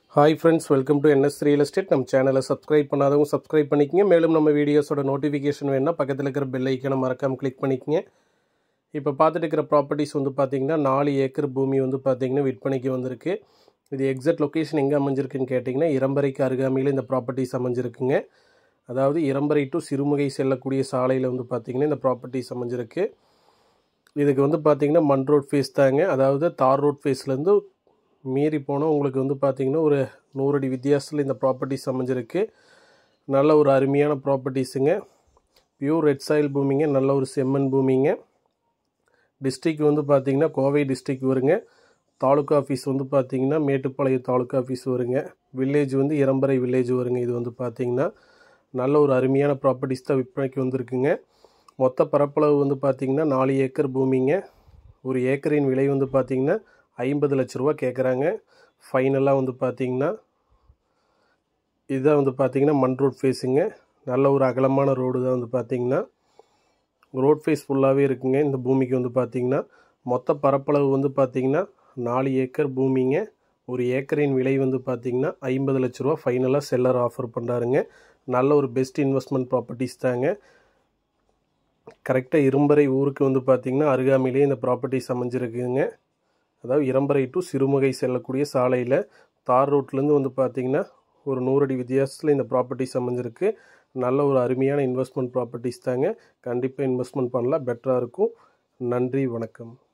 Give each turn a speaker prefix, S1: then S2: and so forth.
S1: hi friends welcome to NS real estate நம்ம சேனலை subscribe பண்ணாதவங்க சப்ஸ்கிரைப் பண்ணிக்கங்க மேலும் நம்ம வீடியோஸோட நோட்டிஃபிகேஷன் வேணுன்னா பக்கத்தில் இருக்கிற பெல் ஐக்கனை மறக்காமல் கிளிக் பண்ணிக்கங்க இப்போ பார்த்துட்டு இருக்கிற ப்ராப்பர்ட்டிஸ் வந்து பார்த்தீங்கன்னா நாலு ஏக்கர் பூமி வந்து பார்த்தீங்கன்னா விற்பனைக்கு வந்திருக்கு இது எக்ஸாக்ட் லொக்கேஷன் எங்கே அமைஞ்சிருக்குன்னு கேட்டிங்கன்னா இரம்பரைக்கு அருகாமையில் இந்த ப்ராப்பர்ட்டிஸ் அமைஞ்சிருக்குங்க அதாவது இரம்பரை டு சிறுமுகை செல்லக்கூடிய சாலையில் வந்து பார்த்தீங்கன்னா இந்த ப்ராப்பர்ட்டிஸ் அமைஞ்சிருக்கு இதுக்கு வந்து பார்த்தீங்கன்னா மண் ரோட் ஃபேஸ் தாங்க அதாவது தார் ரோட் ஃபேஸ்லேருந்து மீறி போனால் உங்களுக்கு வந்து பார்த்தீங்கன்னா ஒரு நூறு அடி வித்தியாசத்தில் இந்த ப்ராப்பர்ட்டிஸ் அமைஞ்சிருக்கு நல்ல ஒரு அருமையான ப்ராப்பர்ட்டிஸுங்க பியூர் ரெட் சாயில் பூமிங்க நல்ல ஒரு செம்மண் பூமிங்க டிஸ்ட்ரிக் வந்து பார்த்தீங்கன்னா கோவை டிஸ்ட்ரிக் வருங்க தாலுக்கா ஆஃபீஸ் வந்து பார்த்தீங்கன்னா மேட்டுப்பாளையம் தாலுக்கா ஆஃபீஸ் வருங்க வில்லேஜ் வந்து இரம்பரை வில்லேஜ் வருங்க இது வந்து பார்த்தீங்கன்னா நல்ல ஒரு அருமையான ப்ராப்பர்ட்டிஸ் தான் விற்பனைக்கு வந்திருக்குங்க மொத்த பரப்பளவு வந்து பார்த்தீங்கன்னா நாலு ஏக்கர் பூமிங்க ஒரு ஏக்கரின் விலை வந்து பார்த்தீங்கன்னா ஐம்பது லட்ச ரூபா கேட்குறாங்க ஃபைனலாக வந்து பார்த்தீங்கன்னா இதுதான் வந்து பார்த்தீங்கன்னா மண் ரோட் ஃபேஸுங்க நல்ல ஒரு அகலமான ரோடு தான் வந்து பார்த்தீங்கன்னா ரோட் ஃபேஸ் ஃபுல்லாகவே இருக்குங்க இந்த பூமிக்கு வந்து பார்த்தீங்கன்னா மொத்த பரப்பளவு வந்து பார்த்தீங்கன்னா நாலு ஏக்கர் பூமிங்க ஒரு ஏக்கரின் விலை வந்து பார்த்தீங்கன்னா ஐம்பது லட்ச ரூபா ஃபைனலாக செல்லர் ஆஃபர் பண்ணுறாருங்க நல்ல ஒரு பெஸ்ட் இன்வெஸ்ட்மெண்ட் ப்ராப்பர்ட்டிஸ் தாங்க கரெக்டாக இரும்பரை ஊருக்கு வந்து பார்த்திங்கன்னா அருகாமையிலே இந்த ப்ராப்பர்ட்டிஸ் அமைஞ்சிருக்குங்க அதாவது இரம்பரை டு சிறுமுகை செல்லக்கூடிய சாலையில் தார் ரோட்லேருந்து வந்து பார்த்திங்கன்னா ஒரு நூறு அடி வித்தியாசத்தில் இந்த ப்ராப்பர்ட்டிஸ் அமைஞ்சிருக்கு நல்ல ஒரு அருமையான இன்வெஸ்ட்மெண்ட் ப்ராப்பர்ட்டிஸ் தாங்க கண்டிப்பாக இன்வெஸ்ட்மெண்ட் பண்ணலாம் பெட்டராக இருக்கும் நன்றி வணக்கம்